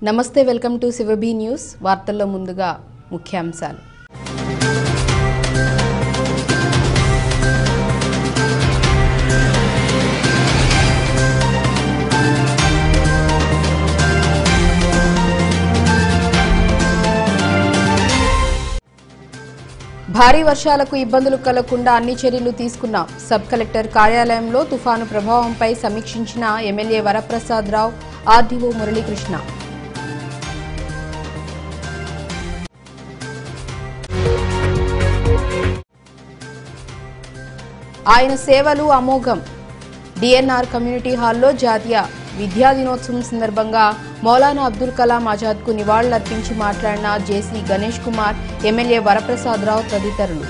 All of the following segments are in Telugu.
నమస్తే వెల్కమ్ టు శివబీ న్యూస్ వార్తల్లో ముందుగా ముఖ్యాంశాలు భారీ వర్షాలకు ఇబ్బందులు కలగకుండా అన్ని చర్యలు తీసుకున్నాం సబ్ కలెక్టర్ కార్యాలయంలో తుఫాను ప్రభావంపై సమీక్షించిన ఎమ్మెల్యే వరప్రసాద్ రావు ఆర్డీఓ మురళీకృష్ణ ఆయన సేవలు అమోఘం డిఎన్ఆర్ కమ్యూనిటీ హాల్లో జాతీయ విద్యా దినోత్సవం సందర్భంగా మౌలానా అబ్దుల్ కలాం ఆజాద్కు నివాళులర్పించి మాట్లాడిన జేసీ గణేష్ కుమార్ ఎమ్మెల్యే వరప్రసాద్ రావు తదితరులు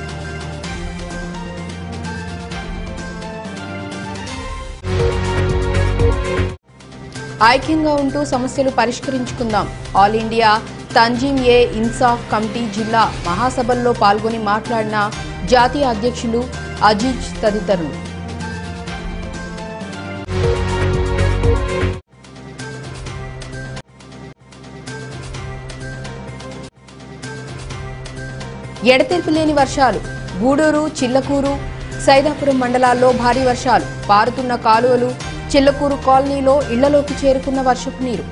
ఐక్యంగా ఉంటూ సమస్యలు పరిష్కరించుకుందాం all India Tanzeem e Insaf committee జిల్లా మహాసభల్లో పాల్గొని మాట్లాడిన జాతీయ అధ్యక్షులు అజీజ్ తదితరులు ఎడతెరిపి లేని వర్షాలు గూడూరు చిల్లకూరు సైదాపురం మండలాల్లో భారీ వర్షాలు పారుతున్న కాలువలు చిల్లకూరు కాలనీలో ఇళ్లలోకి చేరుకున్న వర్షపు నీరు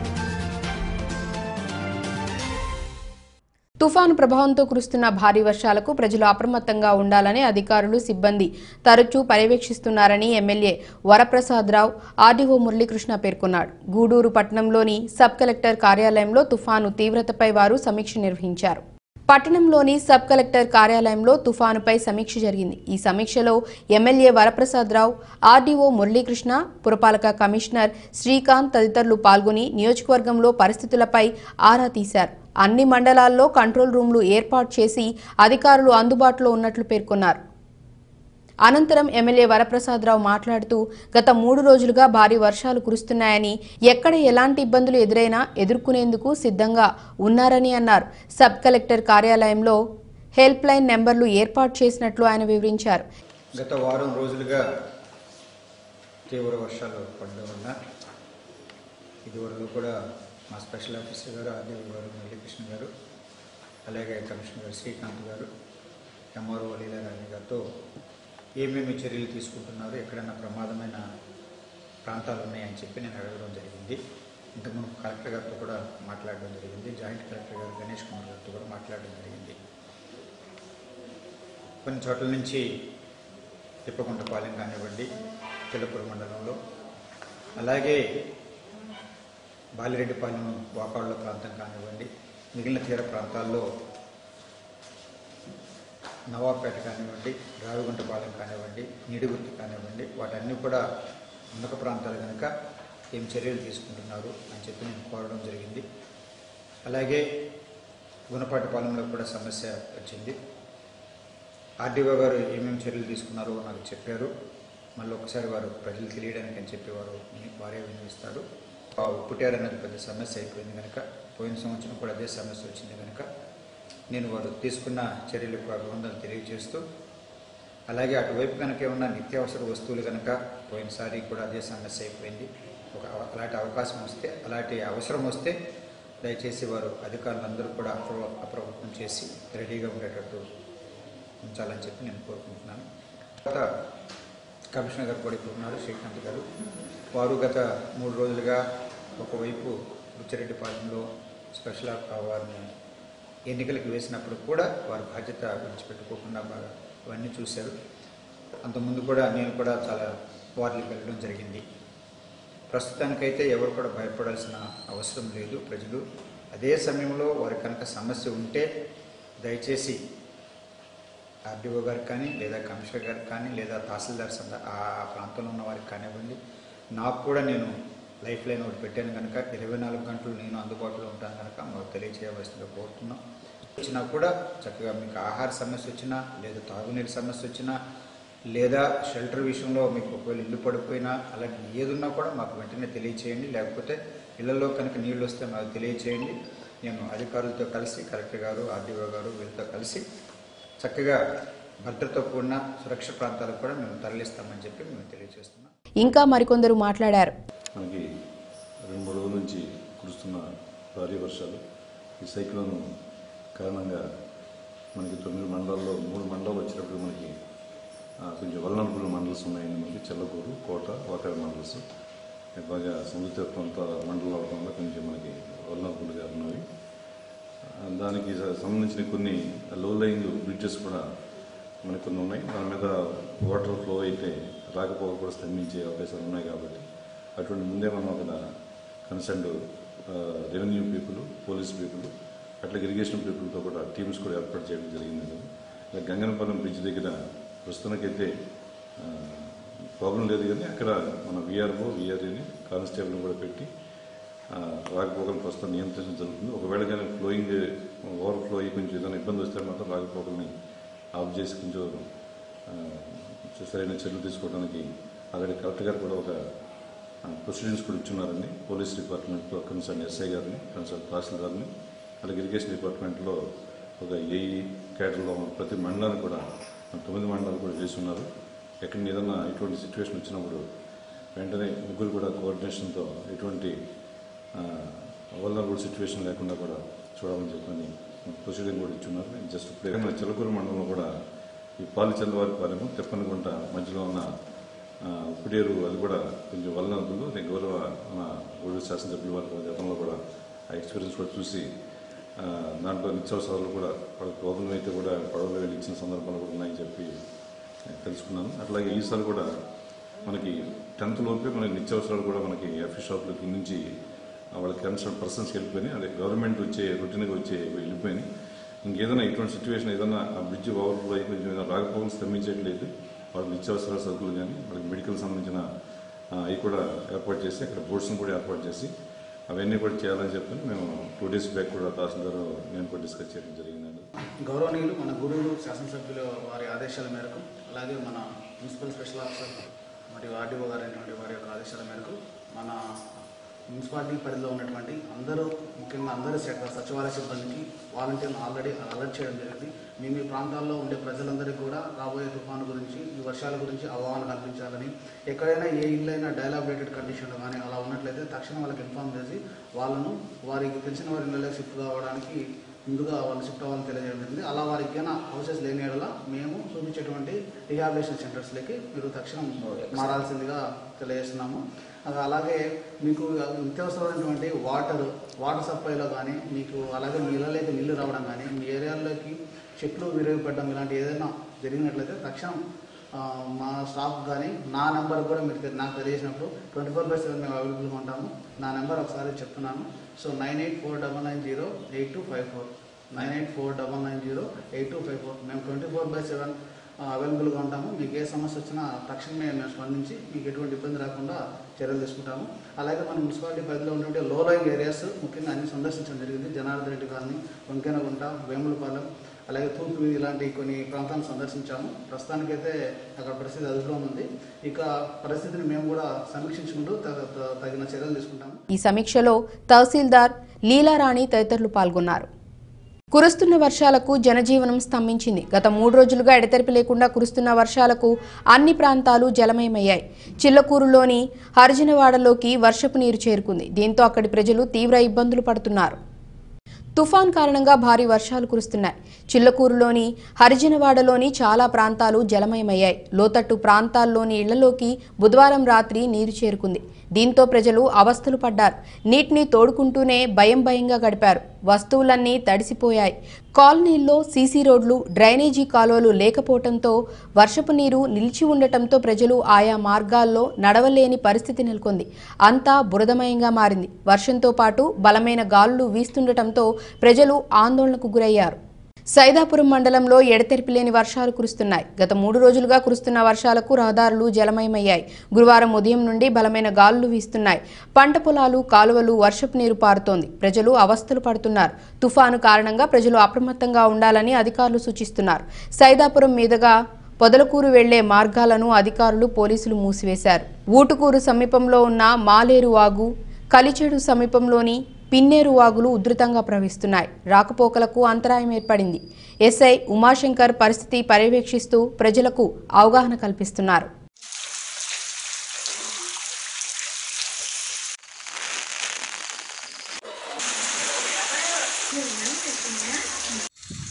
తుఫాను ప్రభావంతో కురుస్తున్న భారీ వర్షాలకు ప్రజలు అప్రమత్తంగా ఉండాలని అధికారులు సిబ్బంది తరచూ పర్యవేక్షిస్తున్నారని ఎమ్మెల్యే వరప్రసాదరావు ఆర్డీఓ మురళీకృష్ణ పేర్కొన్నాడు గూడూరు పట్టణంలోని సబ్ కలెక్టర్ కార్యాలయంలో తుఫాను తీవ్రతపై వారు సమీక్ష నిర్వహించారు పట్టణంలోని సబ్ కలెక్టర్ కార్యాలయంలో తుఫానుపై సమీక్ష జరిగింది ఈ సమీక్షలో ఎమ్మెల్యే వరప్రసాదరావు ఆర్డీఓ మురళీకృష్ణ పురపాలక కమిషనర్ శ్రీకాంత్ తదితరులు పాల్గొని నియోజకవర్గంలో పరిస్థితులపై ఆరా తీశారు అన్ని మండలాల్లో కంట్రోల్ రూమ్లు ఏర్పాటు చేసి అధికారులు అందుబాటులో ఉన్నట్లు పేర్కొన్నారు అనంతరం ఎమ్మెల్యే వరప్రసాదరావు మాట్లాడుతూ గత మూడు రోజులుగా భారీ వర్షాలు కురుస్తున్నాయని ఎక్కడ ఎలాంటి ఇబ్బందులు ఎదురైనా ఎదుర్కొనేందుకు సిద్ధంగా ఉన్నారని అన్నారు సబ్ కలెక్టర్ కార్యాలయంలో హెల్ప్ లైన్ నెంబర్లు ఏర్పాటు చేసినట్లు ఆయన వివరించారు గత వారం రోజులుగా తీవ్ర వర్షాలు పడడం వల్ల ఇదివరకు కూడా మా స్పెషల్ ఆఫీసర్ గారు ఆర్డీఓ గారు మురళీకృష్ణ గారు అలాగే కమిషనర్ గారు శ్రీకాంత్ గారు ఎంఆర్ఓ లీలారాణి గారితో ఏమేమి చర్యలు తీసుకుంటున్నారు ఎక్కడైనా ప్రమాదమైన ప్రాంతాలు ఉన్నాయని చెప్పి నేను అడగడం జరిగింది ఇంతకుముందు కలెక్టర్ గారితో కూడా మాట్లాడడం జరిగింది జాయింట్ కలెక్టర్ గారు గణేష్ కుమార్ గారితో కూడా మాట్లాడడం జరిగింది కొన్ని చోట్ల నుంచి తిప్పకుంటపాలెం కానివ్వండి చిల్లపూర్ మండలంలో అలాగే బాలిరెడ్డిపాలెం వాకాళ్ళ ప్రాంతం కానివ్వండి మిగిలిన తీర ప్రాంతాల్లో నవాబ్పేట కానివ్వండి రావిగుంటపాలెం కానివ్వండి నిడిగుర్తి కానివ్వండి వాటన్నీ కూడా ఉన్నత ప్రాంతాలు కనుక ఏం చర్యలు తీసుకుంటున్నారు అని చెప్పి నేను కోరడం జరిగింది అలాగే గుణపాటిపాలెంలో కూడా సమస్య వచ్చింది ఆర్డీఓ గారు ఏమేమి చర్యలు తీసుకున్నారో నాకు చెప్పారు మళ్ళీ ఒకసారి వారు ప్రజలు తెలియడానికి అని చెప్పి వారు వారే వినిపిస్తారు ఆ ఉప్పుటేరు అనేది పెద్ద సమస్య అయిపోయింది కనుక పోయిన సంవత్సరం కూడా అదే సమస్య వచ్చింది కనుక నేను వారు తీసుకున్న చర్యలకు అభివందనలు తెలియజేస్తూ అలాగే అటువైపు కనుక ఏమన్నా నిత్యావసర వస్తువులు కనుక పోయినసారి కూడా అదే సమస్య అయిపోయింది ఒక అవ- అలాంటి అవకాశం వస్తే అలాంటి అవసరం వస్తే దయచేసి వారు అధికారులందరూ కూడా అప్రవ అప్రమత్తం చేసి రెడీగా ఉండేటట్టు ఉంచాలని చెప్పి నేను కోరుకుంటున్నాను తర్వాత కమిషనర్ గారు కూడా ఇప్పుడు ఉన్నారు శ్రీకాంత్ గారు వారు గత మూడు రోజులుగా ఒకవైపు బుచ్చిరెడ్డిపాలెంలో స్పెషల్ ఆఫ్ వారిని ఎన్నికలకు వేసినప్పుడు కూడా వారి బాధ్యత విడిచిపెట్టుకోకుండా బాగా ఇవన్నీ చూశారు అంతకుముందు కూడా నేను కూడా చాలా వార్డులకు వెళ్ళడం జరిగింది ప్రస్తుతానికైతే ఎవరు కూడా భయపడాల్సిన అవసరం లేదు ప్రజలు అదే సమయంలో వారి కనుక సమస్య ఉంటే దయచేసి ఆర్డీఓ గారికి కానీ లేదా కమిషనర్ గారికి కానీ లేదా తహసీల్దార్ సంద ఆ ప్రాంతంలో ఉన్న వారికి కానివ్వండి నాకు కూడా నేను లైఫ్ లైన్ ఒకటి పెట్టాను కనుక ఇరవై నాలుగు గంటలు నేను అందుబాటులో ఉంటాను కనుక మాకు తెలియచేయవలసిందిగా కోరుతున్నాం వచ్చినా కూడా చక్కగా మీకు ఆహార సమస్య వచ్చినా లేదా తాగునీటి సమస్య వచ్చినా లేదా షెల్టర్ విషయంలో మీకు ఒకవేళ ఇల్లు పడిపోయినా అలాంటి ఏదున్నా కూడా మాకు వెంటనే తెలియచేయండి లేకపోతే ఇళ్లలో కనుక నీళ్ళు వస్తే మాకు తెలియచేయండి నేను అధికారులతో కలిసి కలెక్టర్ గారు ఆర్డీఓ గారు వీళ్ళతో కలిసి చక్కగా భద్రత కూడిన సురక్ష ప్రాంతాలకు కూడా మేము తరలిస్తామని చెప్పి మేము తెలియజేస్తున్నాం ఇంకా మరికొందరు మాట్లాడారు మనకి రెండు మూడు రోజుల నుంచి కురుస్తున్న భారీ వర్షాలు ఈ సైక్లోన్ కారణంగా మనకి తొమ్మిది మండలాల్లో మూడు మండలాలు వచ్చినప్పుడు మనకి ఆ, కొంచెం వలనపుల మండల్స్ ఉన్నాయండి మనకి చెల్లకూరు కోట వాకాడు మండల్స్ బాగా సముద్ర ప్రాంత మండలం అవడం వల్ల కొంచెం మనకి వలనపులుగా ఉన్నవి ఆ, దానికి స- సంబంధించిన కొన్ని లో లయింగ్ బ్రిడ్జెస్ కూడా మనకు కొన్ని ఉన్నాయి దాని మీద వాటర్ ఫ్లో అయితే రాకపోక కూడా స్తంభించే అవకాశాలు ఉన్నాయి కాబట్టి అటువంటి ముందే మనం అక్కడ concerned revenue people police people అట్లా ఇరిగేషన్ పీపుల్తో కూడా టీమ్స్ కూడా ఏర్పాటు చేయడం జరిగింది ఇలా గంగనపాలెం బ్రిడ్జ్ దగ్గర ప్రస్తుతానికైతే ప్రాబ్లం లేదు కానీ అక్కడ మన విఆర్ఓ విఆర్ఏని కానిస్టేబుల్ని కూడా పెట్టి ఆ, రాకపోకలు ప్రస్తుతం నియంత్రించడం జరుగుతుంది ఒకవేళ కానీ ఫ్లోయింగ్ ఓవర్ ఫ్లో అయ్యి కొంచెం ఏదైనా ఇబ్బంది వస్తే మాత్రం రాకపోకల్ని ఆఫ్ చేసి కొంచెం ఆ, సరైన చర్యలు తీసుకోవడానికి ఆల్రెడీ కలెక్టర్ గారు కూడా ఒక ప్రొసీడింగ్స్ కూడా ఇచ్చున్నారండి పోలీస్ డిపార్ట్మెంట్లో కన్సర్న్ ఎస్ఐ గారిని కన్సర్న్ తహసీల్దార్ని అలాగే ఇరిగేషన్ డిపార్ట్మెంట్లో ఒక ఏఈ కేటర్లో ప్రతి మండలాన్ని కూడా మన తొమ్మిది మండలాలు కూడా చేసి ఉన్నారు ఎక్కడ ఏదైనా ఇటువంటి సిచ్యువేషన్ వచ్చినప్పుడు వెంటనే ముగ్గురు కూడా కోఆర్డినేషన్తో ఎటువంటి వల్లరబుల్ సిచ్యువేషన్ లేకుండా కూడా చూడమని చెప్పని ప్రొసీడింగ్ కూడా ఇచ్చున్నారు నేను జస్ట్ ఇప్పుడే మన చిలకూరు మండలంలో కూడా ఈ పాలు చల్లవారి పాలెము తెప్పనగుంట మధ్యలో ఉన్న ఆ, ఉప్పుడేరు అది కూడా కొంచెం వల్లనబుల్ నేను గౌరవ మన ఊరు శాసనసభ్యుల వారి గతంలో కూడా ఆ ఎక్స్పీరియన్స్ కూడా చూసి ఆ, దాంట్లో నిత్యావసరాలు కూడా వాళ్ళకి ప్రాబ్లం అయితే కూడా పడవలు వెళ్ళి ఇచ్చిన సందర్భాలు కూడా ఉన్నాయని చెప్పి నేను తెలుసుకున్నాను అట్లాగే ఈసారి కూడా మనకి టెన్త్ లోపే మనకి నిత్యావసరాలు కూడా మనకి ఎఫీ షాప్లకి నుంచి ఆ వాళ్ళకి కన్సర్న్ పర్సన్స్కి వెళ్ళిపోయినాయి అదే గవర్నమెంట్ వచ్చే రొటీన్గా వచ్చే వెళ్ళిపోయినాయి ఇంకేదైనా ఇటువంటి సిచ్యువేషన్ ఏదైనా ఆ బ్రిడ్జ్ ఓవర్ఫ్లో అయి కొంచెం ఏదైనా రాకపోవడం స్తంభించట్లేదు వాళ్ళకి నిత్యావసరాల సరుకులు కానీ వాళ్ళకి మెడికల్ సంబంధించిన ఆ, అవి కూడా ఏర్పాటు చేసి అక్కడ బోర్డ్స్ని కూడా ఏర్పాటు చేసి అవన్నీ కూడా చేయాలని చెప్పి మేము టూ డేస్ బ్యాక్ కూడా తహసీల్దార్ నేను కూడా డిస్కస్ చేయడం జరిగిందండి గౌరవనీయులు మన గురువులు శాసనసభ్యుల వారి ఆదేశాల మేరకు అలాగే మన మున్సిపల్ స్పెషల్ ఆఫీసర్ మరియు ఆర్డీఓ గారు అయినటువంటి వారి యొక్క ఆదేశాల మేరకు మన మున్సిపాలిటీ పరిధిలో ఉన్నటువంటి అందరూ ముఖ్యంగా అందరూ శాఖ సచివాలయ సిబ్బందికి వాలంటీర్లు ఆల్రెడీ అలర్ట్ చేయడం జరిగింది మీ మీ ప్రాంతాల్లో ఉండే ప్రజలందరికీ కూడా రాబోయే తుఫాను గురించి ఈ వర్షాల గురించి అవగాహన కల్పించాలని ఎక్కడైనా ఏ ఇల్లైనా డైలాబరేటెడ్ కండిషన్లో కానీ అలా ఉన్నట్లయితే తక్షణం వాళ్ళకి ఇన్ఫామ్ చేసి వాళ్ళను వారికి తెలిసిన వారి ఇళ్ళకి షిఫ్ట్ కావడానికి ముందుగా వాళ్ళు షిఫ్ట్ అవ్వాలని తెలియజేయడం జరిగింది అలా వారికి ఏమైనా హౌసెస్ లేని యెడల మేము చూపించేటువంటి రిహాబిలేషన్ సెంటర్స్లోకి మీరు తక్షణం మారాల్సిందిగా తెలియజేస్తున్నాము అది అలాగే మీకు నిత్యావసరమైనటువంటి వాటర్ వాటర్ సప్లైలో కానీ మీకు అలాగే మీ ఇళ్ళలోకి నీళ్లు రావడం కానీ మీ ఏరియాల్లోకి చెట్లు విరిగిపడడం ఇలాంటి ఏదైనా జరిగినట్లయితే తక్షణం ఆ, మా స్టాఫ్ కానీ నా నెంబర్ కూడా మీరు తె- నాకు తెలియజేసినప్పుడు ట్వంటీ ఫోర్ బై సెవెన్ మేము అవైలబుల్గా ఉంటాము నా నెంబర్ ఒకసారి చెప్తున్నాను so nine eight four double nine zero eight two five four nine eight four double nine zero eight two five four మేము ట్వంటీ ఫోర్ బై సెవెన్ అవైలబుల్గా ఉంటాము మీకు ఏ సమస్య వచ్చినా తక్షణమే మేము స్పందించి మీకు ఎటువంటి ఇబ్బంది రాకుండా చర్యలు తీసుకుంటాము అలాగే మన మున్సిపాలిటీ పరిధిలో ఉన్నటువంటి లో లైంగ్ ఏరియాస్ ముఖ్యంగా అన్ని సందర్శించడం జరిగింది జనార్దన్ రెడ్డి కాలనీ వంకెనగుంట వేములపాలెం అలాగే తూర్పు వీధి ఇలాంటి కొన్ని ప్రాంతాలను సందర్శించాము ప్రస్తుతానికైతే అక్కడ పరిస్థితి అదుపులో ఉంది ఇక పరిస్థితిని మేము కూడా సమీక్షించుకుంటూ తగ- త- తగిన చర్యలు తీసుకుంటాము ఈ సమీక్షలో తహసీల్దార్ లీలారాణి తదితరులు పాల్గొన్నారు కురుస్తున్న వర్షాలకు జనజీవనం స్తంభించింది గత మూడు రోజులుగా ఎడతెరిపి లేకుండా కురుస్తున్న వర్షాలకు అన్ని ప్రాంతాలు జలమయమయ్యాయి చిల్లకూరులోని హరిజనవాడలోకి వర్షపు నీరు చేరుకుంది దీంతో అక్కడి ప్రజలు తీవ్ర ఇబ్బందులు పడుతున్నారు తుఫాన్ కారణంగా భారీ వర్షాలు కురుస్తున్నాయి చిల్లకూరులోని హరిజనవాడలోని చాలా ప్రాంతాలు జలమయమయ్యాయి లోతట్టు ప్రాంతాల్లోని ఇళ్లలోకి బుధవారం రాత్రి నీరు చేరుకుంది దీంతో ప్రజలు అవస్థలు పడ్డారు నీటిని తోడుకుంటూనే భయం భయంగా గడిపారు వస్తువులన్నీ తడిసిపోయాయి కాలనీల్లో సీసీ రోడ్లు డ్రైనేజీ కాలువలు లేకపోవడంతో వర్షపు నీరు నిలిచి ఉండటంతో ప్రజలు ఆయా మార్గాల్లో నడవలేని పరిస్థితి నెలకొంది అంతా బురదమయంగా మారింది వర్షంతో పాటు బలమైన గాలులు వీస్తుండటంతో ప్రజలు ఆందోళనకు గురయ్యారు సైదాపురం మండలంలో ఎడతెరిపి లేని వర్షాలు కురుస్తున్నాయి గత మూడు రోజులుగా కురుస్తున్న వర్షాలకు రహదారులు జలమయమయ్యాయి గురువారం ఉదయం నుండి బలమైన గాలులు వీస్తున్నాయి పంట పొలాలు కాలువలు వర్షపు నీరు పారుతోంది ప్రజలు అవస్థలు పడుతున్నారు తుఫాను కారణంగా ప్రజలు అప్రమత్తంగా ఉండాలని అధికారులు సూచిస్తున్నారు సైదాపురం మీదుగా పొదలకూరు వెళ్లే మార్గాలను అధికారులు పోలీసులు మూసివేశారు ఊటుకూరు సమీపంలో ఉన్న మాలేరు వాగు కలిచెడు సమీపంలోని పిన్నేరు వాగులు ఉధృతంగా ప్రవహిస్తున్నాయి రాకపోకలకు అంతరాయం ఏర్పడింది ఎస్ఐ ఉమాశంకర్ పరిస్థితి పర్యవేక్షిస్తూ ప్రజలకు అవగాహన కల్పిస్తున్నారు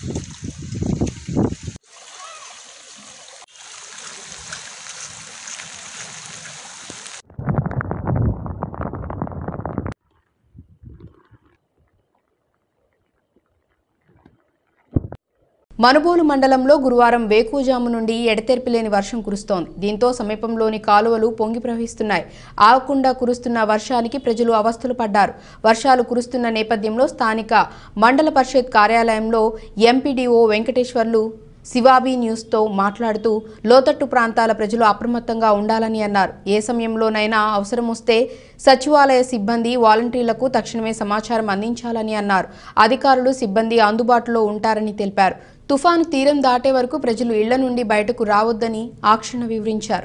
మనుబోలు మండలంలో గురువారం వేకువజాము నుండి ఎడతెరిపిలేని వర్షం కురుస్తోంది దీంతో సమీపంలోని కాలువలు పొంగి ప్రవహిస్తున్నాయి ఆగకుండా కురుస్తున్న వర్షానికి ప్రజలు అవస్థలు పడ్డారు వర్షాలు కురుస్తున్న నేపథ్యంలో స్థానిక మండల పరిషత్ కార్యాలయంలో ఎంపీడీఓ వెంకటేశ్వర్లు శివాబీ న్యూస్తో మాట్లాడుతూ లోతట్టు ప్రాంతాల ప్రజలు అప్రమత్తంగా ఉండాలని అన్నారు ఏ సమయంలోనైనా అవసరం వస్తే సచివాలయ సిబ్బంది వాలంటీర్లకు తక్షణమే సమాచారం అందించాలని అన్నారు అధికారులు సిబ్బంది అందుబాటులో ఉంటారని తెలిపారు తుఫాను తీరం దాటే వరకు ప్రజలు ఇళ్ల నుండి బయటకు రావద్దని ఆక్షణ వివరించారు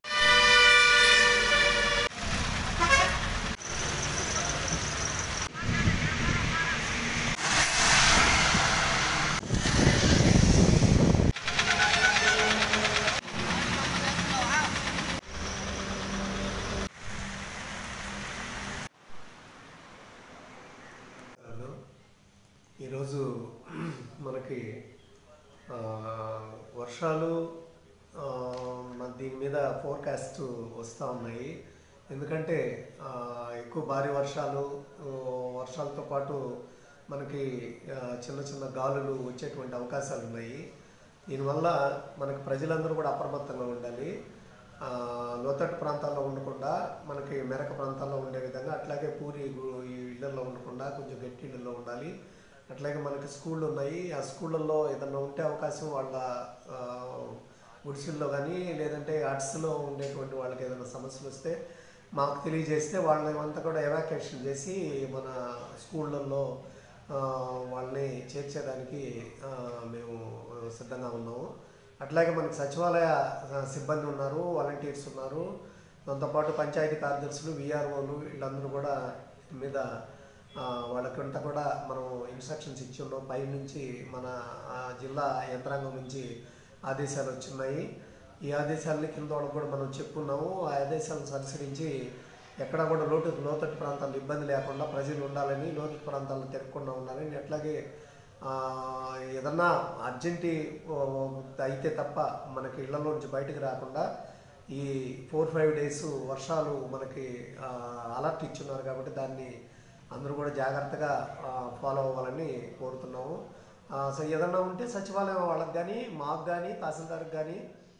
హలో ఈరోజు మనకి ఆ, వర్షాలు ఆ, మన దీని మీద ఫోర్కాస్ట్ వస్తూ ఉన్నాయి ఎందుకంటే ఆ, ఎక్కువ భారీ వర్షాలు ఆ, వర్షాలతో పాటు మనకి ఆ, చిన్న చిన్న గాలులు వచ్చేటువంటి అవకాశాలు ఉన్నాయి దీనివల్ల మనకి ప్రజలందరూ కూడా అప్రమత్తంగా ఉండాలి ఆ, లోతట్టు ప్రాంతాల్లో ఉండకుండా మనకి మెరక ప్రాంతాల్లో ఉండే విధంగా అట్లాగే పూరి గు- ఈ ఇళ్లలో ఉండకుండా కొంచెం గట్టి ఇళ్ళల్లో ఉండాలి అట్లాగే మనకి స్కూళ్ళు ఉన్నాయి ఆ స్కూళ్ళల్లో ఏదన్నా ఉంటే అవకాశం వాళ్ళ ఆ, గుడిసెల్లో కానీ లేదంటే ఆర్ట్స్లో ఉండేటువంటి వాళ్ళకి ఏదైనా సమస్యలు వస్తే మాకు తెలియజేస్తే వాళ్ళని అంతా కూడా ఎవాక్యుయేషన్ చేసి మన స్కూళ్ళల్లో ఆ, వాళ్ళని చేర్చేదానికి ఆ, మేము సిద్ధంగా ఉన్నాము అట్లాగే మనకి సచివాలయ ఆ, సిబ్బంది ఉన్నారు వాలంటీర్స్ ఉన్నారు దాంతోపాటు పంచాయతీ కార్యదర్శులు విఆర్ఓలు వీళ్ళందరూ కూడా దీని మీద ఆ, వాళ్ళకంతా కూడా మనం ఇన్స్ట్రక్షన్స్ ఇచ్చి ఉన్నాం పై నుంచి మన ఆ, జిల్లా యంత్రాంగం నుంచి ఆదేశాలు వచ్చిన్నాయి ఈ ఆదేశాలని కింద వాళ్ళకి కూడా మనం చెప్పున్నాము ఆ ఆదేశాలను అనుసరించి ఎక్కడా కూడా లోటు లోతట్టు ప్రాంతాల్లో ఇబ్బంది లేకుండా ప్రజలు ఉండాలని లోతట్టు ప్రాంతాల్లో తిరగకుండా ఉండాలని అట్లాగే ఆ, ఏదన్నా అర్జెంటీ ఓ, అయితే తప్ప మనకి ఇళ్లలో నుంచి బయటకు రాకుండా ఈ ఫోర్ ఫైవ్ డేస్ వర్షాలు మనకి ఆ, అలర్ట్ ఇచ్చున్నారు కాబట్టి దాన్ని అందరూ కూడా జాగ్రత్తగా ఆ, ఫాలో అవ్వాలని కోరుతున్నాము ఆ, సో ఏదన్నా ఉంటే సచివాలయం వాళ్ళకి కానీ మాకు కానీ తహసీల్దార్కి కానీ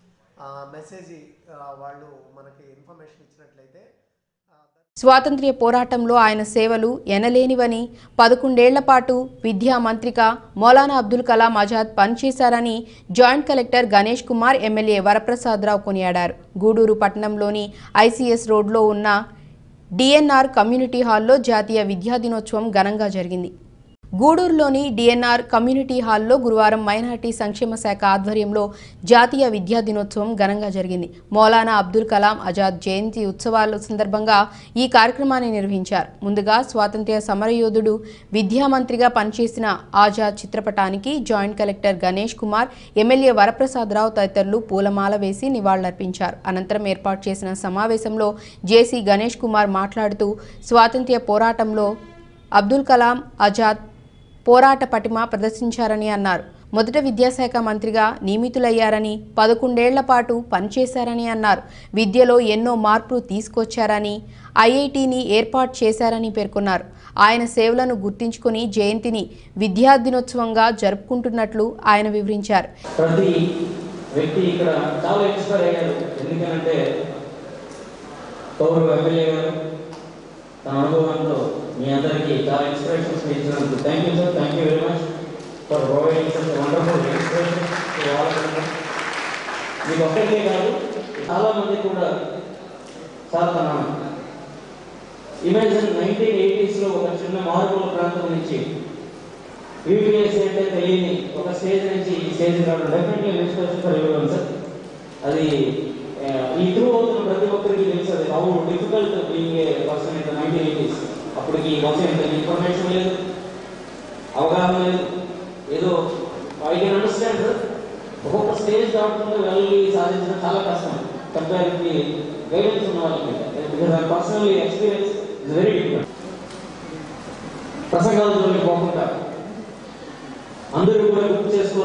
మెసేజ్ ఆ, వాళ్ళు మనకి ఇన్ఫర్మేషన్ ఇచ్చినట్లయితే ఆ, స్వాతంత్ర్య పోరాటంలో ఆయన సేవలు ఎనలేనివని పదకొండేళ్ల పాటు విద్యా మంత్రిగా మౌలానా అబ్దుల్ కలాం ఆజాద్ పనిచేశారని joint collector Ganesh Kumar MLA Varaprasadarao కొనియాడారు గూడూరు పట్టణంలోని ఐసీఎస్ రోడ్లో ఉన్న డిఎన్ఆర్ కమ్యూనిటీ హాల్లో జాతీయ విద్యా దినోత్సవం ఘనంగా జరిగింది గూడూరులోని డిఎన్ఆర్ కమ్యూనిటీ హాల్లో గురువారం మైనార్టీ సంక్షేమ శాఖ ఆధ్వర్యంలో జాతీయ విద్యా దినోత్సవం ఘనంగా జరిగింది మౌలానా అబ్దుల్ కలాం ఆజాద్ జయంతి ఉత్సవాల సందర్భంగా ఈ కార్యక్రమాన్ని నిర్వహించారు ముందుగా స్వాతంత్ర్య సమరయోధుడు విద్యామంత్రిగా పనిచేసిన ఆజాద్ చిత్రపటానికి joint collector Ganesh Kumar MLA Varaprasadarao తదితరులు పూలమాల వేసి నివాళులర్పించారు అనంతరం ఏర్పాటు చేసిన సమావేశంలో జేసీ గణేష్ కుమార్ మాట్లాడుతూ స్వాతంత్ర్య పోరాటంలో అబ్దుల్ కలాం ఆజాద్ పోరాట పటిమ ప్రదర్శించారని అన్నారు మొదట విద్యాశాఖ మంత్రిగా నియమితులయ్యారని పదకొండేళ్ల పాటు పనిచేశారని అన్నారు విద్యలో ఎన్నో మార్పులు తీసుకొచ్చారని ఐఐటిని ఏర్పాటు చేశారని పేర్కొన్నారు ఆయన సేవలను గుర్తించుకుని జయంతిని విద్యా దినోత్సవంగా జరుపుకుంటున్నట్లు ఆయన వివరించారు ప్రతి వ్యక్తి ఇక్కడ చాలా ఇన్స్పైర్ అయ్యారు ఎందుకనంటే గౌరవ ఎమ్మెల్యే గారు తన అనుభవంతో మీ అందరికీ చాలా ఇన్స్పిరేషన్స్ ఇచ్చినందుకు thank you sir thank you very much for providing such wonderful inspiration మీకు ఒక్కరికే కాదు చాలా మంది కూడా సార్ తన ఇమాజిన్ నైన్టీన్ ఎయిటీస్లో ఒక చిన్న మారుమూల ప్రాంతం నుంచి యూపీఎస్సీ అంటే తెలియని ఒక స్టేజ్ నుంచి ఈ స్టేజ్ రావడం డెఫినెట్లీ ఇన్స్పిరేషన్ ఫర్ ఎవరి సార్ అది ఆ, ఈ త్రూ అవుతున్న ప్రతి ఒక్కరికి తెలుసు అది how difficult being a person in nineteen eighties అప్పటికి మొత్తం ఇంత ఇన్ఫర్మేషన్ లేదు అవగాహన లేదు ఏదో ఐ కెన్ అండర్స్టాండ్ సార్ ఒక్కొక్క స్టేజ్ దాటుకుంటూ వెళ్ళి సాధించడం చాలా కష్టం కంపేర్కి గైడెన్స్ ఉన్న వాళ్ళకి because I personally experience is very difficult ప్రసంగాలతో పోకుండా అందరూ కూడా గుర్తు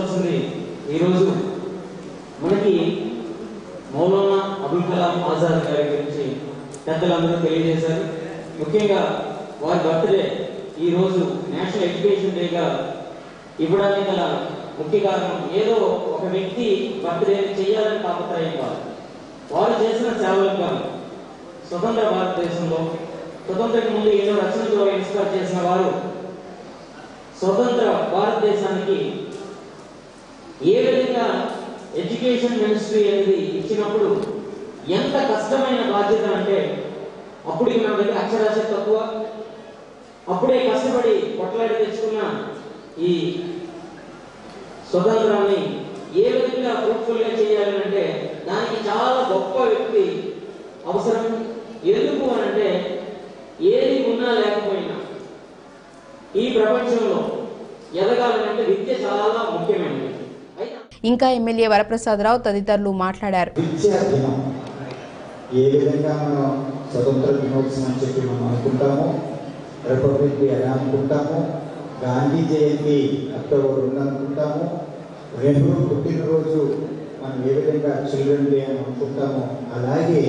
తెలుసుకోవాల్సింది ఈరోజు మనకి మౌలానా అబుల్ కలాం ఆజాద్ గారి గురించి పెద్దలందరూ తెలియజేశారు ముఖ్యంగా వారి బర్త్డే ఈ రోజు నేషనల్ ఎడ్యుకేషన్ డేగా ఇవ్వడానికి గల ముఖ్య కారణం ఏదో ఒక వ్యక్తి బర్త్డే చేయాలని తాపత్రయం కాదు వారు చేసిన సేవలకు గాను స్వతంత్ర భారతదేశంలో స్వతంత్రకు ముందు ఎన్నో రచనలు ఇన్స్పైర్ చేసిన వారు స్వతంత్ర భారతదేశానికి ఏ విధంగా ఎడ్యుకేషన్ మినిస్ట్రీ అనేది ఇచ్చినప్పుడు ఎంత కష్టమైన బాధ్యత అంటే అప్పటికి మన దగ్గర అక్షరాస్యత తక్కువ అప్పుడే కష్టపడి కొట్లాడి తెచ్చుకున్న ఈ స్వతంత్రాన్ని ఏ విధంగా ఫ్రూట్ఫుల్ గా చేయాలి అంటే దానికి చాలా గొప్ప వ్యక్తి అవసరం ఎందుకు అని అంటే ఏది ఉన్నా లేకపోయినా ఈ ప్రపంచంలో ఎదగాలంటే విద్య చాలా ముఖ్యమైనది అయితే ఇంకా ఎమ్మెల్యే వరప్రసాదరావు తదితరులు మాట్లాడారు విద్యా దినం ఏ విధంగా మనం స్వతంత్ర దినోత్సవం అని చెప్పి మనం అనుకుంటాము రిపబ్లిక్ డే ఎలా అనుకుంటాము గాంధీ జయంతి అక్టోబర్ రెండు అనుకుంటాము నెహ్రూ పుట్టినరోజు మనం ఏ విధంగా చిల్డ్రన్ డే అని అనుకుంటామో అలాగే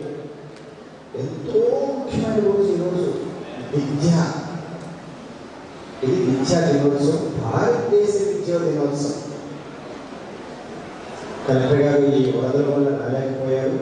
ఎంతో ముఖ్యమైన రోజు ఈరోజు విద్య ఇది విద్యా దినోత్సవం భారతదేశ విద్యా దినోత్సవం కలెక్టర్ గారు ఈ వరదల వల్ల రాలేకపోయారు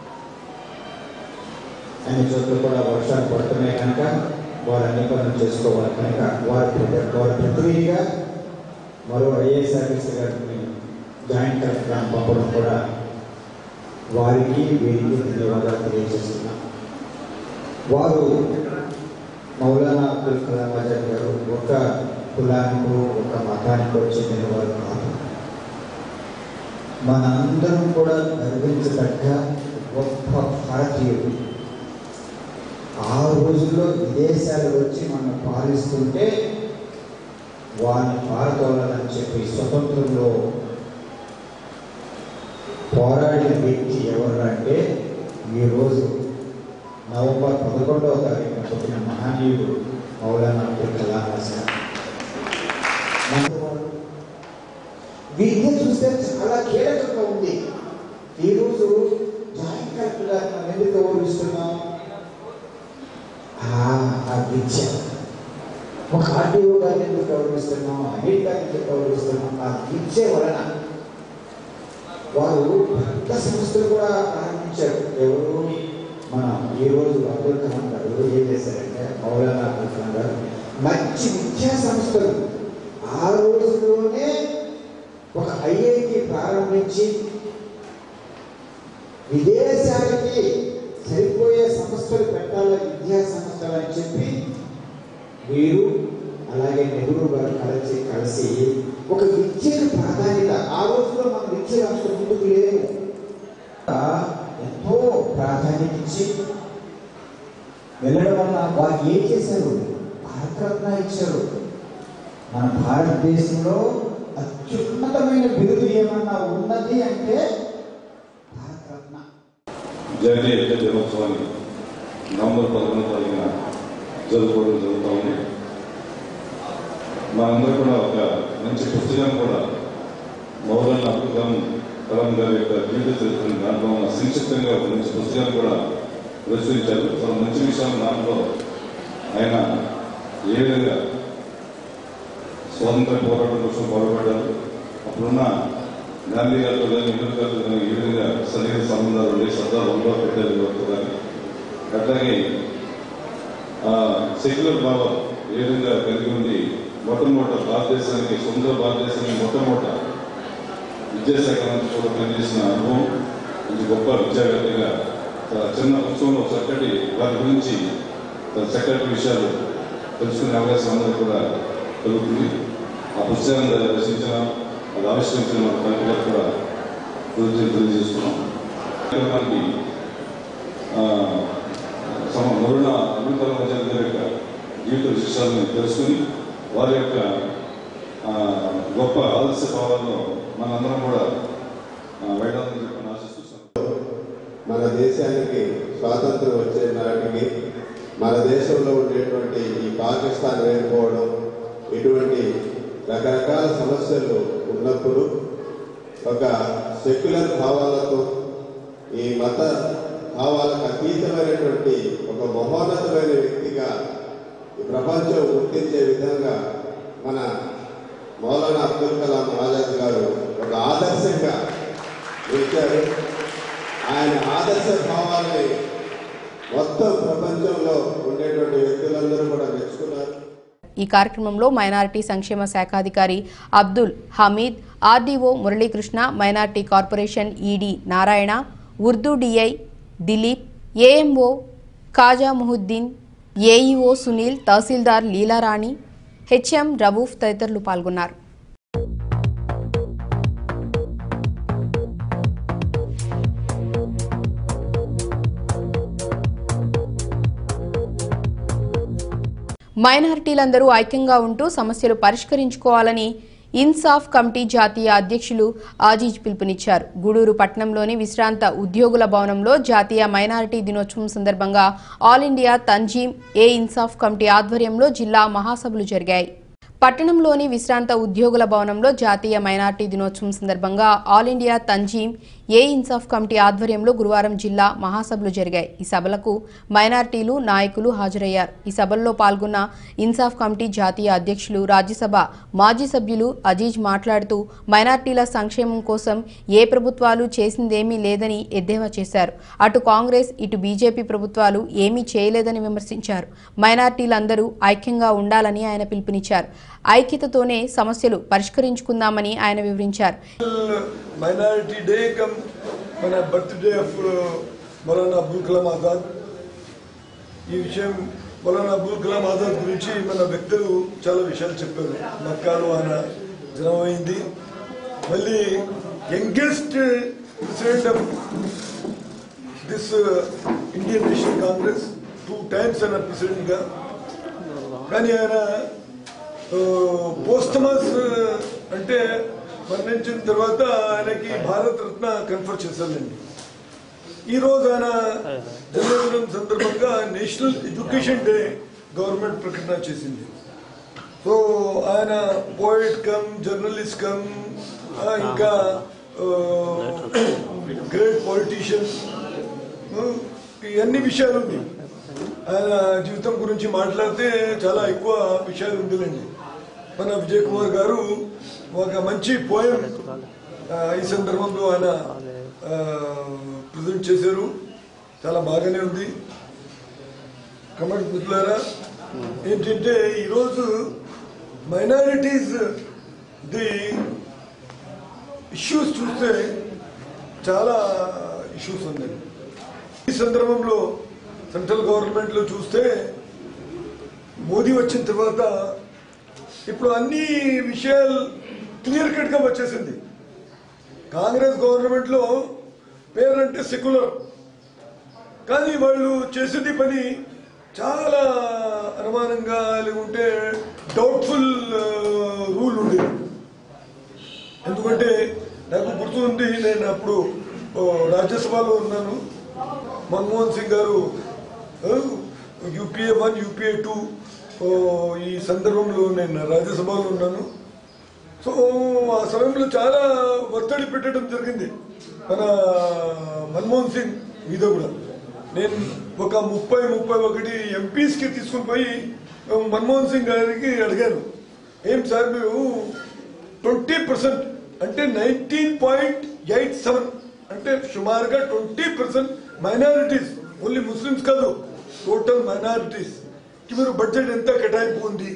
అన్ని చోట్ల కూడా వర్షాలు పడుతున్నాయి కనుక వారు అన్ని పనులు చేసుకోవాలి కనుక వారి ప్రతి- వారి ప్రతినిధిగా మరో ఐఏఎస్ ఆఫీసర్ గారిని జాయింట్ కలెక్టర్ పంపడం కూడా వారికి వీరికి ధన్యవాదాలు తెలియజేస్తున్నాం వారు మౌలానా అబ్దుల్ కలాం ఆజాద్ గారు ఒక కులానికో ఒక మతానికో చెందిన వారు కాదు మనందరం కూడా గర్వించదగ్గ గొప్ప భారతీయుడు ఆ రోజుల్లో విదేశాలు వచ్చి మనం పాలిస్తుంటే వారిని పారతోలని చెప్పి స్వతంత్రంలో పోరాడిన వ్యక్తి ఎవరు అంటే ఈరోజు నవంబర్ పదకొండవ తారీఖున పుట్టిన మహనీయుడు మౌలానా అబ్దుల్ కలాం ఆజాద్ మన- విద్య చూస్తే చాలా కీలకంగా ఉంది ఈరోజు జాయింట్ కలెక్టర్ గారు మనం ఎందుకు గౌరవిస్తున్నాం ఆ ఆ విద్య ఒక ఆర్టీఓ గారిని ఎందుకు గౌరవిస్తున్నాం ఐటీ గారిని ఎందుకు గౌరవిస్తున్నాం ఆ విద్య వలన వారు పెద్ద సంస్థలు కూడా ప్రారంభించారు ఎవరు మన ఈ రోజు అబ్దుల్ కలాం గారు ఏం చేశారంటే మౌలానా అబ్దుల్ కలాం గారు మంచి విద్యా సంస్థలు ఆ రోజులోనే ఒక ఐఐటి ప్రారంభించి విదేశాలకి సరిపోయే సంస్థలు పెట్టాలి విద్యా సంస్థలు అని చెప్పి వీరు అలాగే నెహ్రూ గారు కలిసి కలిసి ఒక విద్యకు ప్రాధాన్యత ఆ రోజుల్లో మన విద్య అంత ముందుకు లేదు ఆ, ఎంతో ప్రాధాన్యత ఇచ్చి వెళ్ళడం వల్ల వారు ఏం చేశారు భారతరత్న ఇచ్చారు మన భారతదేశంలో అత్యున్నతమైన బిరుదు ఏమన్నా ఉన్నది అంటే భారతరత్న జాతీయ విద్యా దినోత్సవాన్ని నవంబర్ పదకొండవ తారీఖున జరుపుకోవడం జరుగుతూ ఉంది మనందరూ కూడా ఒక మంచి పుస్తకం కూడా మౌలానా అబ్దుల్ కలాం కలాం గారి యొక్క జీవిత చరిత్రను దాంట్లో ఉన్న సంక్షిప్తంగా ఒక మంచి పుస్తకాన్ని కూడా ప్రచురించారు చాలా మంచి విషయాలు దాంట్లో ఆయన ఏ విధంగా స్వాతంత్ర పోరాటం కోసం పాల్పడ్డారు అప్పుడున్న గాంధీ గారితో కానీ నెహ్రూ గారితో కానీ ఏ విధంగా సన్నిహిత సంబంధాలు ఉండి సర్దార్ వల్లభాయ్ పటేల్ గారితో కానీ అట్లాగే సెక్యులర్ భావం ఏ విధంగా కలిగి ఉంది మొట్టమొదట భారతదేశానికి సొంత భారతదేశానికి మొట్టమొదట విద్యాశాఖ మంత్రి కూడా పనిచేసిన అనుభవం ఇది గొప్ప విద్యావేత్తగా తన చిన్న ఉత్సవంలో చక్కటి వారి గురించి తన చక్కటి విషయాలు తెలుసుకునే అవకాశం అందరూ కూడా కలుగుతుంది ఆ పుస్తకాన్ని రచించిన అది ఆవిష్కరించిన మన తండ్రి గారు కూడా కృతజ్ఞతలు తెలియజేస్తున్నాం కార్యక్రమానికి ఆ, సమ మరుణ అభివృద్ధి ఆచార్య గారి యొక్క జీవిత విశేషాలను తెలుసుకుని వారి యొక్క ఆ, గొప్ప ఆదర్శ భావాల్లో మనందరం కూడా ఆ, వెళ్ళాలని చెప్పి ఆశిస్తున్నాం మన దేశానికి స్వాతంత్రం వచ్చే నాటికి మన దేశంలో ఉండేటువంటి ఈ పాకిస్తాన్ వేరుకోవడం ఇటువంటి రకరకాల సమస్యలు ఉన్నప్పుడు ఒక సెక్యులర్ భావాలతో ఈ మత భావాలకు అతీతమైనటువంటి ఒక మహోన్నతమైన వ్యక్తిగా ఈ ప్రపంచం గుర్తించే విధంగా మన మౌలానా అబ్దుల్ కలాం ఆజాద్ గారు ఒక ఆదర్శంగా నిలిచారు ఆయన ఆదర్శ భావాల్ని మొత్తం ప్రపంచంలో ఉండేటువంటి వ్యక్తులందరూ కూడా మెచ్చుకున్నారు ఈ కార్యక్రమంలో మైనారిటీ సంక్షేమ శాఖాధికారి అబ్దుల్ హమీద్ ఆర్డీఓ మురళీకృష్ణ minority corporation ED Narayana Urdu DI Dilip AMO Khaja Mohiuddin AEO Sunil tahsildar Leelarani HM Rauf తదితరులు పాల్గొన్నారు మైనారిటీలందరూ ఐక్యంగా ఉంటూ సమస్యలు పరిష్కరించుకోవాలని ఇన్సాఫ్ కమిటీ జాతీయ అధ్యక్షులు ఆజీజ్ పిలుపునిచ్చారు గూడూరు పట్టణంలోని విశ్రాంత ఉద్యోగుల భవనంలో జాతీయ మైనారిటీ దినోత్సవం సందర్భంగా all India Tanzeem e Insaf committee ఆధ్వర్యంలో జిల్లా మహాసభలు జరిగాయి పట్టణంలోని విశ్రాంత ఉద్యోగుల భవనంలో జాతీయ మైనార్టీ దినోత్సవం సందర్భంగా all India Tanzeem e Insaf committee ఆధ్వర్యంలో గురువారం జిల్లా మహాసభలు జరిగాయి ఈ సభలకు మైనార్టీలు నాయకులు హాజరయ్యారు ఈ సభల్లో పాల్గొన్న ఇన్సాఫ్ కమిటీ జాతీయ అధ్యక్షులు రాజ్యసభ మాజీ సభ్యులు అజీజ్ మాట్లాడుతూ మైనార్టీల సంక్షేమం కోసం ఏ ప్రభుత్వాలు చేసిందేమీ లేదని ఎద్దేవా చేశారు అటు కాంగ్రెస్ ఇటు బీజేపీ ప్రభుత్వాలు ఏమీ చేయలేదని విమర్శించారు మైనార్టీలందరూ ఐక్యంగా ఉండాలని ఆయన పిలుపునిచ్చారు ఐక్యతతోనే సమస్యలు పరిష్కరించుకుందామని ఆయన వివరించారు మైనారిటీ డే కమ్ మన బర్త్డే ఆఫ్ మౌలానా అబ్దుల్ కలాం ఆజాద్ ఈ విషయం మౌలానా అబ్దుల్ కలాం ఆజాద్ గురించి మన వ్యక్తులు చాలా విషయాలు చెప్పారు మక్కాలో ఆయన జనమైంది మళ్ళీ youngest president of this Indian National Congress two times ఆయన ప్రెసిడెంట్గా కానీ ఆయన పోస్టమస్ అంటే మరణించిన తర్వాత ఆయనకి భారత రత్న కన్ఫర్ చేశారండి ఈ రోజు ఆయన జన్మదినం సందర్భంగా నేషనల్ ఎడ్యుకేషన్ డే గవర్నమెంట్ ప్రకటన చేసింది సో ఆయన పోయిట్ కమ్ జర్నలిస్ట్ కమ్ ఆ, ఇంకా గ్రేట్ పొలిటీషియన్ ఇవన్నీ విషయాలు ఉంది ఆయన జీవితం గురించి మాట్లాడితే చాలా ఎక్కువ విషయాలు ఉందిలేండి మన విజయ్ కుమార్ గారు ఒక మంచి పోయం ఈ సందర్భంలో ఆయన ప్రజెంట్ చేశారు చాలా బాగానే ఉంది కమెంట్ మిత్రులారా ఏంటంటే ఈరోజు మైనారిటీస్ ది ఇష్యూస్ చూస్తే చాలా ఇష్యూస్ ఉన్నాయి ఈ సందర్భంలో సెంట్రల్ గవర్నమెంట్ లో చూస్తే మోదీ వచ్చిన తర్వాత ఇప్పుడు అన్ని విషయాలు క్లియర్ కట్ గా వచ్చేసింది కాంగ్రెస్ గవర్నమెంట్ లో పేరంటే సెక్యులర్ కానీ వాళ్ళు చేసేది పని చాలా అనుమానంగా లేకుంటే డౌట్ఫుల్ రూల్ ఉండేది ఎందుకంటే నాకు గుర్తుంది నేను అప్పుడు ఓ, రాజ్యసభలో ఉన్నాను మన్మోహన్ సింగ్ గారు యూపీఏ వన్ యూపీఏ టూ ఈ సందర్భంలో నేను రాజ్యసభలో ఉన్నాను సో ఆ సమయంలో చాలా ఒత్తిడి పెట్టడం జరిగింది మన మన్మోహన్ సింగ్ మీద కూడా నేను ఒక ముప్పై ముప్పై ఒకటి ఎంపీస్కి తీసుకుని పోయి మన్మోహన్ సింగ్ గారికి అడిగాను ఏం సార్ మీరు ట్వంటీ పర్సెంట్ అంటే నైన్టీన్ పాయింట్ ఎయిట్ సెవెన్ అంటే సుమారుగా twenty percent minorities only Muslims కాదు టోటల్ మైనారిటీస్ కి మీరు బడ్జెట్ ఎంత కేటాయింపు ఉంది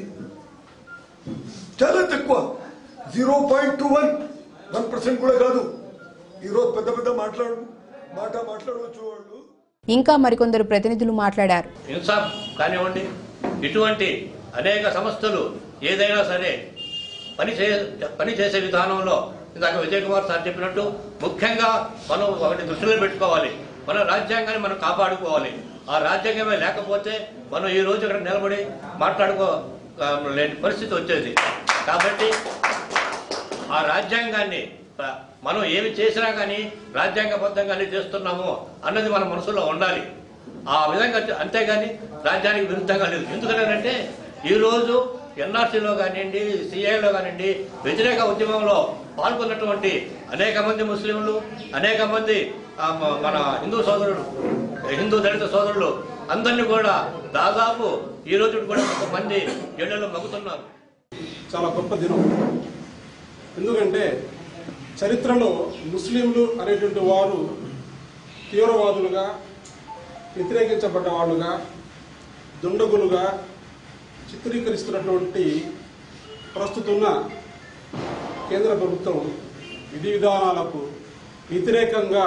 చాలా తక్కువ zero point two one one percent కూడా కాదు ఈరోజు పెద్ద పెద్ద మాట్లాడు మాట మాట్లాడవచ్చు వాళ్ళు ఇంకా మరికొందరు ప్రతినిధులు మాట్లాడారు ఇన్సాఫ్ కానివ్వండి ఇటువంటి అనేక సంస్థలు ఏదైనా సరే పని చే పని చేసే విధానంలో ఇందాక విజయ్ కుమార్ సార్ చెప్పినట్టు ముఖ్యంగా మనం ఒకటి దృష్టిలో పెట్టుకోవాలి మన రాజ్యాంగాన్ని మనం కాపాడుకోవాలి ఆ రాజ్యాంగమే లేకపోతే మనం ఈ రోజు ఇక్కడ నిలబడి మాట్లాడుకో ఆ, లేని పరిస్థితి వచ్చేది కాబట్టి ఆ రాజ్యాంగాన్ని ఆ, మనం ఏమి చేసినా కానీ రాజ్యాంగబద్ధంగానే చేస్తున్నాము అన్నది మన మనసులో ఉండాలి ఆ విధంగా చే- అంతేగాని రాజ్యానికి విరుద్ధంగా లేదు ఎందుకంటే ఈ రోజు ఎన్ఆర్సీలో కానివ్వండి సిఐలో కానివ్వండి వ్యతిరేక ఉద్యమంలో పాల్గొన్నటువంటి అనేక మంది ముస్లింలు అనేక మంది ఆ, మ- మన హిందూ సోదరులు హిందూ దళిత సోదరులు అందరినీ కూడా దాదాపు ఈ రోజు కూడా కొంతమంది జైళ్ళలో మగ్గుతున్నారు చాలా గొప్ప దినం ఎందుకంటే చరిత్రలో ముస్లింలు అనేటువంటి వారు తీవ్రవాదులుగా వ్యతిరేకించబడ్డ వాళ్ళుగా దుండగులుగా చిత్రీకరిస్తున్నటువంటి ప్రస్తుతున్న కేంద్ర ప్రభుత్వం విధి విధానాలకు వ్యతిరేకంగా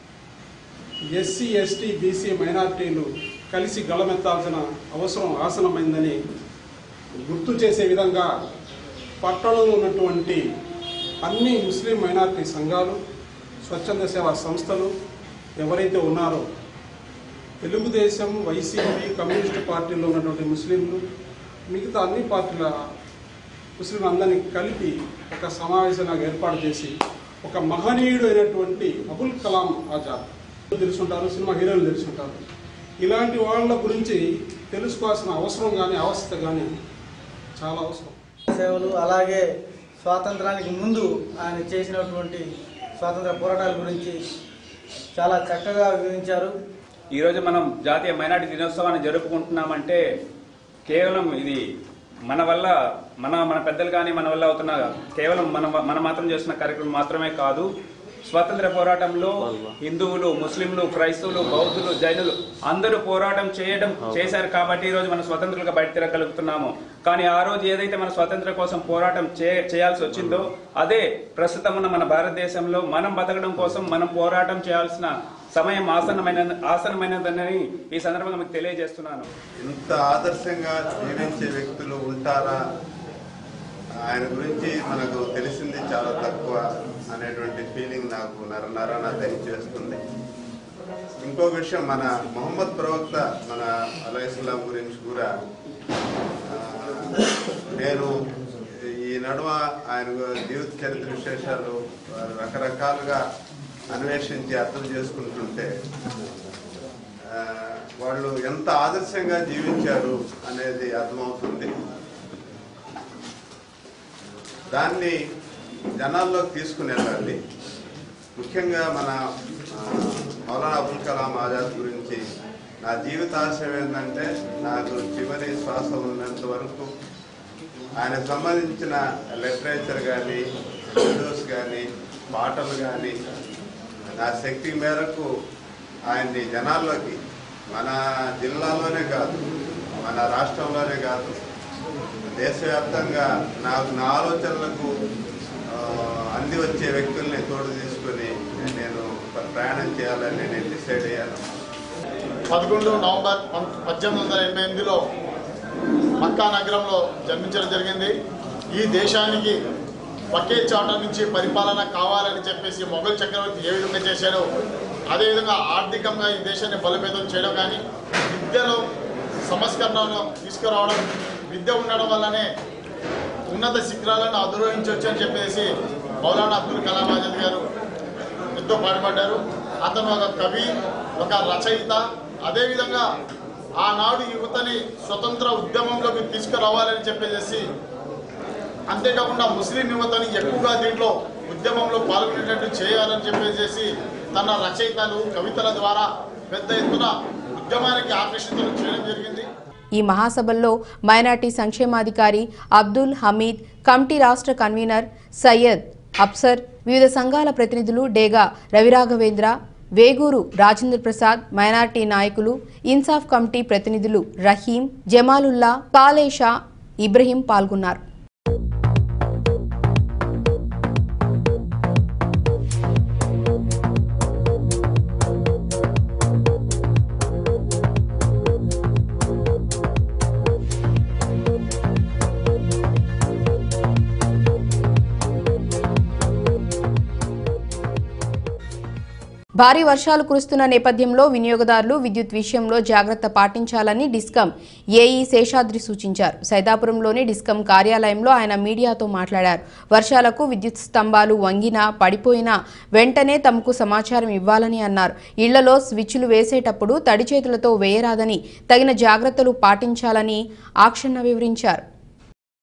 ఎస్సీ ఎస్టీ బీసీ మైనార్టీలు కలిసి గళమెత్తాల్సిన అవసరం ఆసనమైందని గుర్తు చేసే విధంగా పట్టణంలో ఉన్నటువంటి అన్ని ముస్లిం మైనార్టీ సంఘాలు స్వచ్ఛంద సేవా సంస్థలు ఎవరైతే ఉన్నారో తెలుగుదేశం వైసీపీ కమ్యూనిస్ట్ పార్టీలో ఉన్నటువంటి ముస్లింలు మిగతా అన్ని పార్టీల ముస్లిం అందరినీ కలిపి ఒక సమావేశంగా ఏర్పాటు చేసి ఒక మహనీయుడు అయినటువంటి అబుల్ కలాం ఆజాద్ తెలుసుంటారు సినిమా హీరోలు తెలుసుంటారు ఇలాంటి వాళ్ళ గురించి తెలుసుకోవాల్సిన అవసరం కానీ అవస్థ కానీ చాలా అవసరం సేవలు అలాగే స్వాతంత్రానికి ముందు ఆయన చేసినటువంటి స్వాతంత్ర పోరాటాల గురించి చాలా చక్కగా వివరించారు ఈరోజు మనం జాతీయ మైనార్టీ దినోత్సవాన్ని జరుపుకుంటున్నామంటే కేవలం ఇది మన వల్ల మన మన పెద్దలు కానీ మన వల్ల అవుతున్న కేవలం మన మన మాత్రం చేస్తున్న కార్యక్రమం మాత్రమే కాదు స్వాతంత్ర పోరాటంలో హిందువులు ముస్లింలు క్రైస్తవులు బౌద్ధులు జైనులు అందరూ పోరాటం చేయడం చేశారు కాబట్టి ఈ రోజు మనం స్వతంత్రులుగా బయట తిరగలుగుతున్నాము కానీ ఆ రోజు ఏదైతే మన స్వాతంత్ర కోసం పోరాటం చే చేయాల్సి వచ్చిందో అదే ప్రస్తుతం ఉన్న మన భారతదేశంలో మనం బతకడం కోసం మనం పోరాటం చేయాల్సిన సమయం ఆసన్నమైన ఆసనమైనదని ఈ సందర్భంగా మీకు తెలియజేస్తున్నాను ఇంత ఆదర్శంగా జీవించే వ్యక్తులు ఉంటారా ఆయన గురించి మనకు తెలిసింది చాలా తక్కువ అనేటువంటి ఫీలింగ్ నాకు నర నరాన దయచేస్తుంది ఇంకో విషయం మన మొహమ్మద్ ప్రవక్త మన అలైస్లాం గురించి కూడా ఆ, నేను ఈ నడుమ ఆయన జీవిత చరిత్ర విశేషాలు రకరకాలుగా అన్వేషించి అర్థం చేసుకుంటుంటే ఆ, వాళ్ళు ఎంత ఆదర్శంగా జీవించారు అనేది అర్థమవుతుంది దాన్ని జనాల్లోకి తీసుకుని వెళ్ళాలి ముఖ్యంగా మన ఆ, మౌలానా అబుల్ కలాం ఆజాద్ గురించి నా జీవితాశయం ఏంటంటే నాకు చివరి శ్వాస ఉన్నంత వరకు ఆయనకు సంబంధించిన లిటరేచర్ కానీ వీడియోస్ కానీ పాటలు కానీ నా శక్తి మేరకు ఆయన్ని జనాల్లోకి మన జిల్లాలోనే కాదు మన రాష్ట్రంలోనే కాదు దేశవ్యాప్తంగా నాకు నా ఆలోచనలకు ఆ, అంది వచ్చే వ్యక్తుల్ని తోడు తీసుకొని నేను ప్రయాణం చేయాలని నేను డిసైడ్ అయ్యాను పదకొండు నవంబర్ పం- పద్దెనిమిది వందల ఎనభై ఎనిమిదిలో మక్కా నగరంలో జన్మించడం జరిగింది ఈ దేశానికి ఒకే చాట నుంచి పరిపాలన కావాలని చెప్పేసి మొఘల్ చక్రవర్తి ఏ విధంగా చేశాడో అదేవిధంగా ఆర్థికంగా ఈ దేశాన్ని బలోపేతం చేయడం కానీ విద్యలో సంస్కరణను తీసుకురావడం విద్య ఉండడం వల్లనే ఉన్నత శిఖరాలను అధిరోహించవచ్చు అని చెప్పేసి మౌలానా అబ్దుల్ కలాం ఆజాద్ గారు ఎంతో పాటుపడ్డారు అతను ఒక కవి ఒక రచయిత అదేవిధంగా ఆనాడు యువతని స్వతంత్ర ఉద్యమంలోకి తీసుకురావాలని చెప్పేసి అంతేకాకుండా ముస్లిం యువతని ఎక్కువగా దీంట్లో ఉద్యమంలో పాల్గొనేటట్టు చేయాలని చెప్పేసి తన రచయితలు కవితల ద్వారా పెద్ద ఎత్తున ఉద్యమానికి ఆకర్షితులు చేయడం జరిగింది ఈ మహాసభల్లో మైనార్టీ సంక్షేమాధికారి అబ్దుల్ హమీద్ కమిటీ రాష్ట్ర కన్వీనర్ సయ్యద్ అప్సర్ వివిధ సంఘాల ప్రతినిధులు డేగా రవిరాఘవేంద్ర వేగూరు రాజేంద్ర ప్రసాద్ మైనార్టీ నాయకులు ఇన్సాఫ్ కమిటీ ప్రతినిధులు రహీం జమాలుల్లా కాలేషా ఇబ్రహీం పాల్గొన్నారు భారీ వర్షాలు కురుస్తున్న నేపథ్యంలో వినియోగదారులు విద్యుత్ విషయంలో జాగ్రత్త పాటించాలని డిస్కం ఏఈ శేషాద్రి సూచించారు సైదాపురంలోని డిస్కం కార్యాలయంలో ఆయన మీడియాతో మాట్లాడారు వర్షాలకు విద్యుత్ స్తంభాలు వంగినా పడిపోయినా వెంటనే తమకు సమాచారం ఇవ్వాలని అన్నారు ఇళ్లలో స్విచ్లు వేసేటప్పుడు తడి చేతులతో వేయరాదని తగిన జాగ్రత్తలు పాటించాలని ఆక్షణ వివరించారు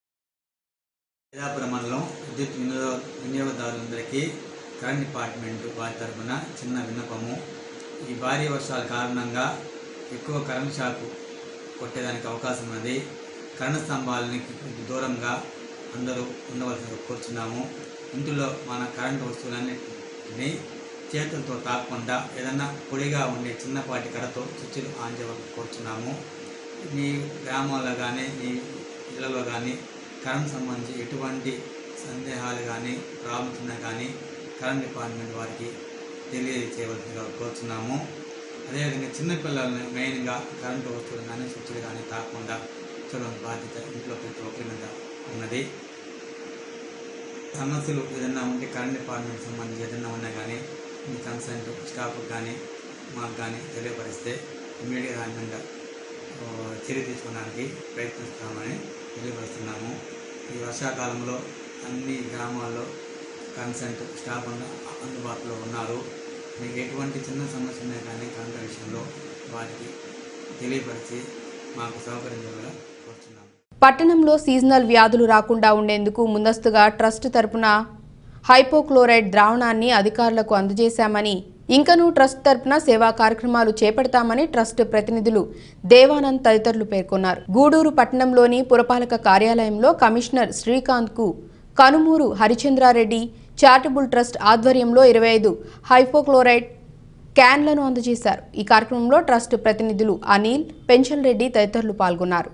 వేదాపురం మండలం విద్యుత్ వినియోగ వినియోగదారులందరికీ కరెంట్ డిపార్ట్మెంట్ వారి తరఫున చిన్న విన్నపము ఈ భారీ వర్షాల కారణంగా ఎక్కువ కరెంట్ షాక్ కొట్టేదానికి అవకాశం ఉన్నది కరెంట్ స్తంభాలకి దూరంగా అందరూ ఉండవలసిన కోరుచున్నాము ఇంటిలో మన కరెంటు వస్తువులన్నిటిని చేతులతో తాకకుండా ఏదన్నా పొడిగా ఉండే చిన్నపాటి కర్రతో స్విచ్లు ఆన్ చేయవలసి కోరుచున్నాము మీ గ్రామాల్లో కానీ మీ ఇళ్లలో కానీ కరెంట్ సంబంధించి ఎటువంటి సందేహాలు కానీ ప్రాబ్లమ్స్ ఉన్నా కానీ కరెంట్ డిపార్ట్మెంట్ వారికి తెలియజేయవలసిందిగా కోరుతున్నాము అదేవిధంగా చిన్నపిల్లల్ని మెయిన్గా కరెంటు వస్తువులు కానీ స్విచ్లు కానీ తాకుండా చూడడం బాధ్యత ఇంట్లో ప్రతి ఒక్కరి మీద ఉన్నది సమస్యలు ఏదైనా ఉంటే కరెంట్ డిపార్ట్మెంట్ సంబంధించి ఏదైనా ఉన్నా కానీ మీ కన్సల్ట్ స్టాఫ్ కానీ మాకు కానీ తెలియపరిస్తే ఇమీడియట్గా దాని మీద ఆ, చర్య తీసుకోవడానికి ప్రయత్నిస్తామని తెలియపరుస్తున్నాము ఈ వర్షాకాలంలో అన్ని గ్రామాల్లో కన్సెంట్ స్టాఫ్ ఉన్న అందుబాటులో ఉన్నారు మీకు ఎటువంటి చిన్న సమస్య ఉన్నా కానీ కరెంట్ విషయంలో వారికి తెలియపరిచి మాకు సౌకర్యం కోరుతున్నాము పట్టణంలో సీజనల్ వ్యాధులు రాకుండా ఉండేందుకు ముందస్తుగా ట్రస్ట్ తరపున హైపోక్లోరైడ్ ద్రావణాన్ని అధికారులకు అందజేశామని ఇంకనూ ట్రస్ట్ తరపున సేవా కార్యక్రమాలు చేపడతామని ట్రస్ట్ ప్రతినిధులు దేవానంద్ తదితరులు పేర్కొన్నారు గూడూరు పట్టణంలోని పురపాలక కార్యాలయంలో కమిషనర్ శ్రీకాంత్కు కనుమూరు హరిచంద్రారెడ్డి చారిటబుల్ ట్రస్ట్ ఆధ్వర్యంలో ఇరవై ఐదు హైపోక్లోరైడ్ క్యాన్లను అందజేశారు ఈ కార్యక్రమంలో ట్రస్ట్ ప్రతినిధులు అనిల్ పెంచల్ రెడ్డి తదితరులు పాల్గొన్నారు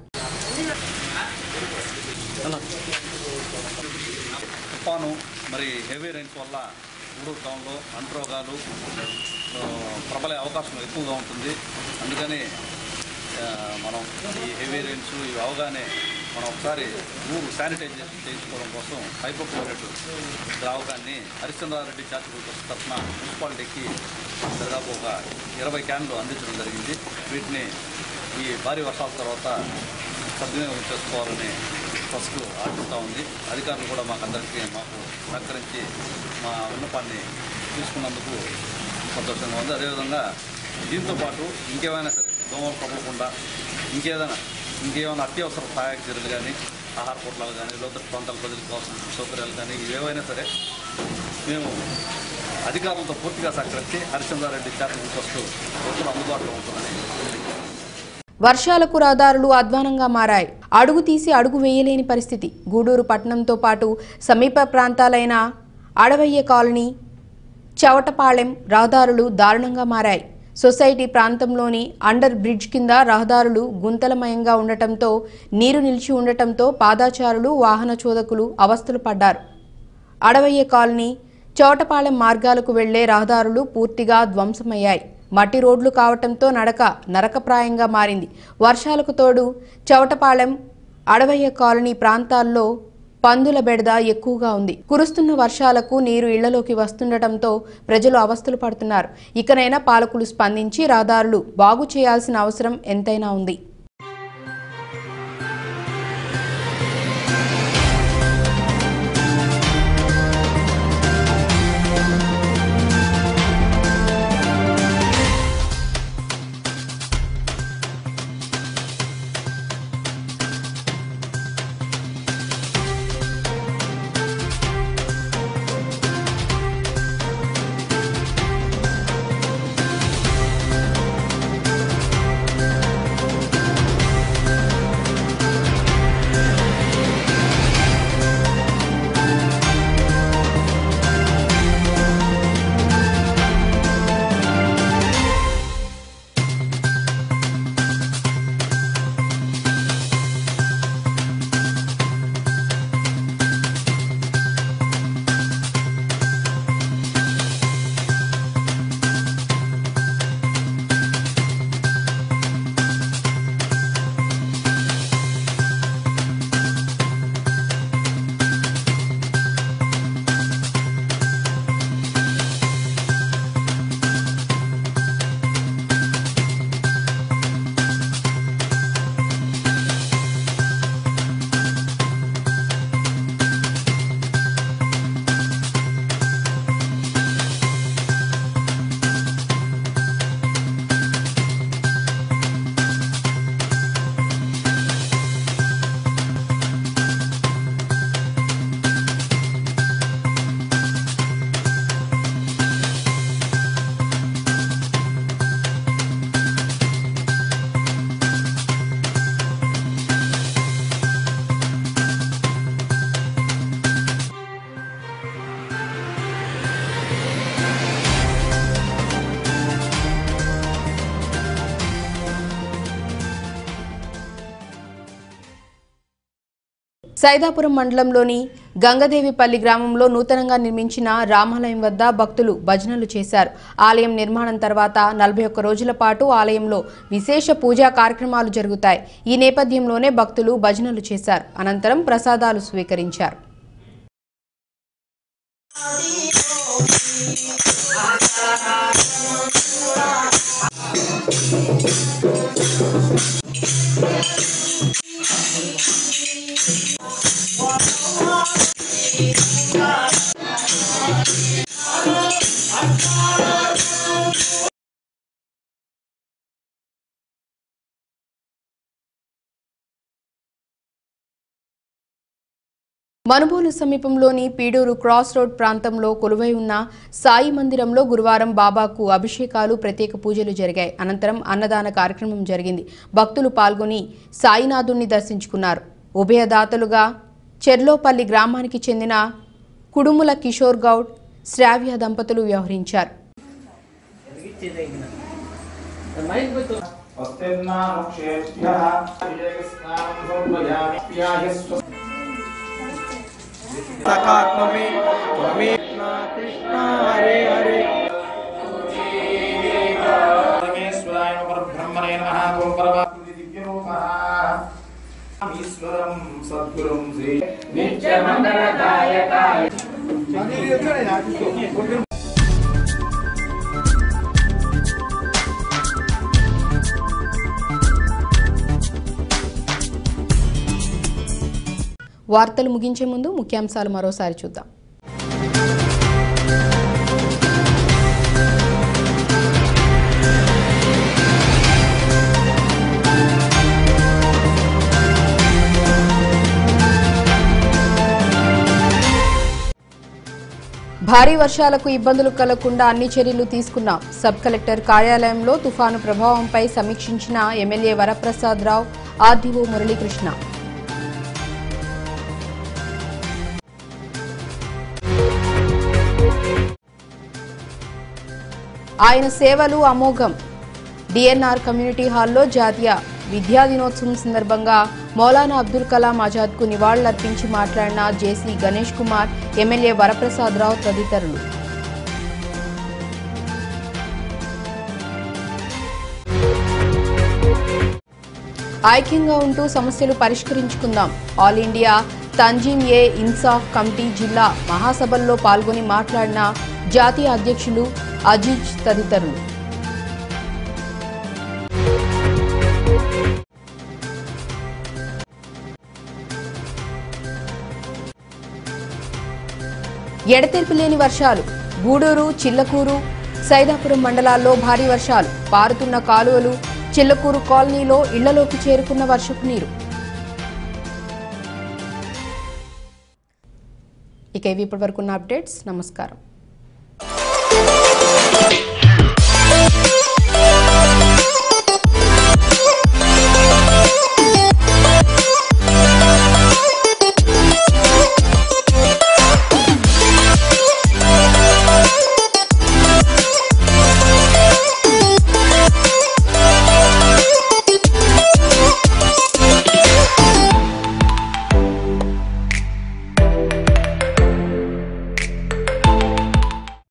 తుఫాను మరి హెవీ రైన్స్ వల్ల గూడూరు టౌన్లో అంటురోగాలు ఆ, ప్రబలే అవకాశం ఎక్కువగా ఉంటుంది అందుకని ఆ, మనం ఈ హెవీ రైన్స్ ఇవి అవగానే మనం ఒకసారి ఊరు శానిటైజేషన్ చేయించుకోవడం కోసం హైపోక్లోరైడ్ ద్రావకాన్ని హరిశ్చంద్రారెడ్డి చారిటబుల్ ట్రస్ట్ తరఫున మున్సిపాలిటీకి దాదాపు ఒక ఇరవై క్యాన్లు అందించడం జరిగింది వీటిని ఈ భారీ వర్షాల తర్వాత సద్వినియోగం చేసుకోవాలని ట్రస్ట్ ఆశిస్తూ ఉంది అధికారులు కూడా మాకు అందరికీ మాకు సహకరించి మా విన్నపాన్ని తీసుకున్నందుకు సంతోషంగా ఉంది అదేవిధంగా దీంతో పాటు ఇంకేమైనా సరే దోమలు ప్రబలకుండా ఇంకేదైనా ఇంకేమైనా అత్యవసర సహాయక చర్యలు కానీ ఆహార పొట్లాలు కానీ లోతట్టు ప్రాంతాల ప్రజలకు కావాల్సిన సౌకర్యాలు కానీ ఇవేవైనా సరే మేము అధికారులతో పూర్తిగా సహకరించి హరిచంద్రారెడ్డి చారిటబుల్ ట్రస్ట్ రోజులు అందుబాటులో ఉంటుందని వర్షాలకు రహదారులు అధ్వానంగా మారాయి అడుగు తీసి అడుగు వేయలేని పరిస్థితి గూడూరు పట్టణంతో పాటు సమీప ప్రాంతాలైన అడవయ్య కాలనీ చవటపాళెం రహదారులు దారుణంగా మారాయి సొసైటీ ప్రాంతంలోని అండర్ బ్రిడ్జ్ కింద రహదారులు గుంతలమయంగా ఉండటంతో నీరు నిలిచి ఉండటంతో పాదాచారులు వాహన చోదకులు అవస్థలు పడ్డారు అడవయ్య కాలనీ చోటపాలెం మార్గాలకు వెళ్లే రహదారులు పూర్తిగా ధ్వంసమయ్యాయి మట్టి రోడ్లు కావటంతో నడక నరకప్రాయంగా మారింది వర్షాలకు తోడు చవటపాలెం అడవయ్య కాలనీ ప్రాంతాల్లో పందుల బెడద ఎక్కువగా ఉంది కురుస్తున్న వర్షాలకు నీరు ఇళ్లలోకి వస్తుండటంతో ప్రజలు అవస్థలు పడుతున్నారు ఇకనైనా పాలకులు స్పందించి రహదారులు బాగు చేయాల్సిన అవసరం ఎంతైనా ఉంది సైదాపురం మండలంలోని గంగదేవిపల్లి గ్రామంలో నూతనంగా నిర్మించిన రామాలయం వద్ద భక్తులు భజనలు చేశారు ఆలయం నిర్మాణం తర్వాత నలభై ఒక్క రోజుల పాటు ఆలయంలో విశేష పూజా కార్యక్రమాలు జరుగుతాయి ఈ నేపథ్యంలోనే భక్తులు భజనలు చేశారు అనంతరం ప్రసాదాలు స్వీకరించారు మనుబోలు సమీపంలోని పీడూరు క్రాస్ రోడ్ ప్రాంతంలో కొలువై ఉన్న సాయి మందిరంలో గురువారం బాబాకు అభిషేకాలు ప్రత్యేక పూజలు జరిగాయి అనంతరం అన్నదాన కార్యక్రమం జరిగింది భక్తులు పాల్గొని సాయినాథుణ్ణి దర్శించుకున్నారు ఉభయదాతలుగా చెర్లోపల్లి గ్రామానికి చెందిన కుడుముల కిషోర్ గౌడ్ శ్రావ్య దంపతులు వ్యవహరించారు ఈశ్వరం సద్గురం శ్రీ వార్తలు ముగించే ముందు ముఖ్యాంశాలు మరోసారి చూద్దాం భారీ వర్షాలకు ఇబ్బందులు కలగకుండా అన్ని చర్యలు తీసుకున్నాం సబ్ కలెక్టర్ కార్యాలయంలో తుఫాను ప్రభావంపై సమీక్షించిన ఎమ్మెల్యే వరప్రసాద్ రావు ఆర్డీఓ మురళీకృష్ణ ఆయన సేవలు అమోఘం డిఎన్ఆర్ కమ్యూనిటీ హాల్లో జాతీయ విద్యా దినోత్సవం సందర్భంగా మౌలానా అబ్దుల్ కలాం ఆజాద్కు నివాళులర్పించి మాట్లాడిన జేసీ గణేష్ కుమార్ ఎమ్మెల్యే వరప్రసాద్ రావు తదితరులు ఐక్యంగా ఉంటూ సమస్యలు పరిష్కరించుకుందాం all India Tanzeem e Insaf committee జిల్లా మహాసభల్లో పాల్గొని మాట్లాడిన జాతీయ అధ్యక్షులు అజీజ్ తదితరులు ఎడతెరిపి లేని వర్షాలు గూడూరు చిల్లకూరు సైదాపురం మండలాల్లో భారీ వర్షాలు పారుతున్న కాలువలు చిల్లకూరు కాలనీలో ఇళ్లలోకి చేరుకున్న వర్షపు నీరు ఇక ఇవి ఇప్పటివరకున్న అప్డేట్స్ నమస్కారం